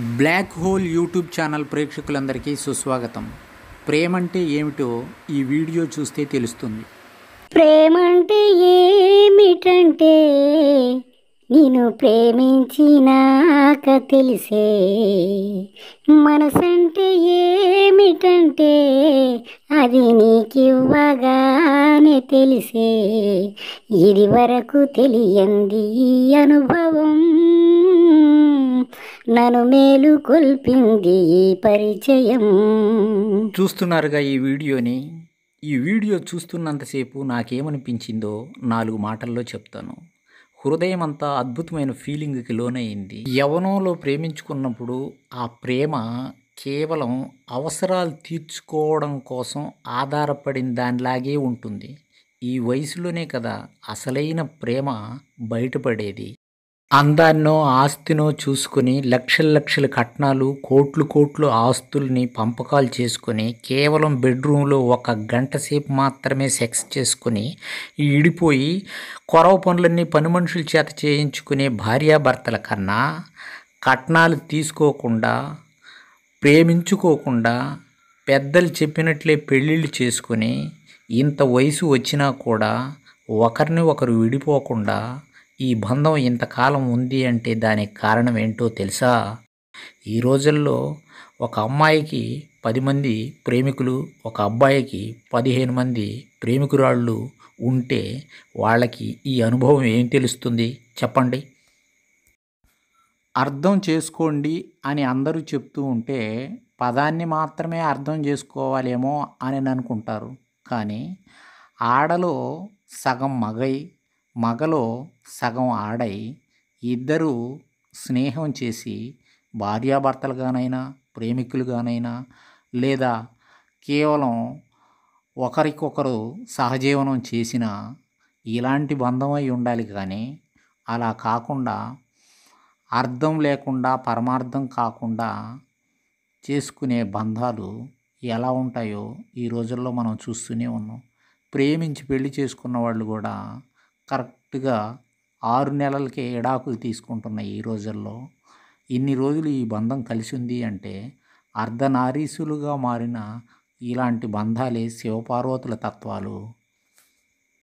black hole YouTube channel ప్రేక్షకులందరికీ సుస్వాగతం ప్రేమంటే ఏమిటో ఈ వీడియో చూస్తే తెలుస్తుంది ప్రేమంటే ఏమిటంటే నేను ప్రేమించినాక తెలిసే మనసంటే ఏమిటంటే అది నీకివ్వగానే తెలిసే ఇది వరకు తెలియంది ఈ అనుభవం నన్ను మేలు కొల్పింది ఈ పరిచయం చూస్తున్నారుగా ఈ వీడియోని ఈ వీడియో చూస్తున్నంతసేపు నాకేమనిపించిందో నాలుగు మాటల్లో చెప్తాను హృదయం అంతా అద్భుతమైన ఫీలింగ్కి లోనయింది యవనంలో ప్రేమించుకున్నప్పుడు ఆ ప్రేమ కేవలం అవసరాలు తీర్చుకోవడం కోసం ఆధారపడిన దానిలాగే ఉంటుంది ఈ వయసులోనే కదా అసలైన ప్రేమ బయటపడేది అందాన్నో ఆస్తినో చూసుకొని లక్షల లక్షల కట్నాలు కోట్లు కోట్లు ఆస్తుల్ని పంపకాలు చేసుకొని కేవలం బెడ్రూమ్లో ఒక గంట సేపు మాత్రమే సెక్స్ చేసుకొని ఈడిపోయి కొరవ పనులన్నీ పని మనుషుల చేత చేయించుకునే భార్యాభర్తల కన్నా కట్నాలు తీసుకోకుండా ప్రేమించుకోకుండా పెద్దలు చెప్పినట్లే పెళ్ళిళ్ళు చేసుకొని ఇంత వయసు వచ్చినా కూడా ఒకరిని ఒకరు విడిపోకుండా ఈ బంధం ఇంతకాలం ఉంది అంటే దానికి కారణం ఏంటో తెలుసా ఈ రోజుల్లో ఒక అమ్మాయికి పది మంది ప్రేమికులు ఒక అబ్బాయికి పదిహేను మంది ప్రేమికురాళ్ళు ఉంటే వాళ్ళకి ఈ అనుభవం ఏం తెలుస్తుంది చెప్పండి అర్థం చేసుకోండి అని అందరూ చెప్తూ ఉంటే పదాన్ని మాత్రమే అర్థం చేసుకోవాలేమో అని అనుకుంటారు కానీ ఆడలో సగం మగై మగలో సగం ఆడై ఇద్దరూ స్నేహం చేసి భార్యాభర్తలుగానైనా ప్రేమికులుగానైనా లేదా కేవలం ఒకరికొకరు సహజీవనం చేసిన ఇలాంటి బంధం అయి ఉండాలి కానీ అలా కాకుండా అర్థం లేకుండా పరమార్థం కాకుండా చేసుకునే బంధాలు ఎలా ఉంటాయో ఈ రోజుల్లో మనం చూస్తూనే ఉన్నాం ప్రేమించి పెళ్లి చేసుకున్న వాళ్ళు కూడా కరెక్ట్గా ఆరు నెలలకే ఎడాకులు తీసుకుంటున్న ఈ రోజుల్లో ఇన్ని రోజులు ఈ బంధం కలిసి ఉంది అంటే అర్ధనారీసులుగా మారిన ఇలాంటి బంధాలే శివపార్వతుల తత్వాలు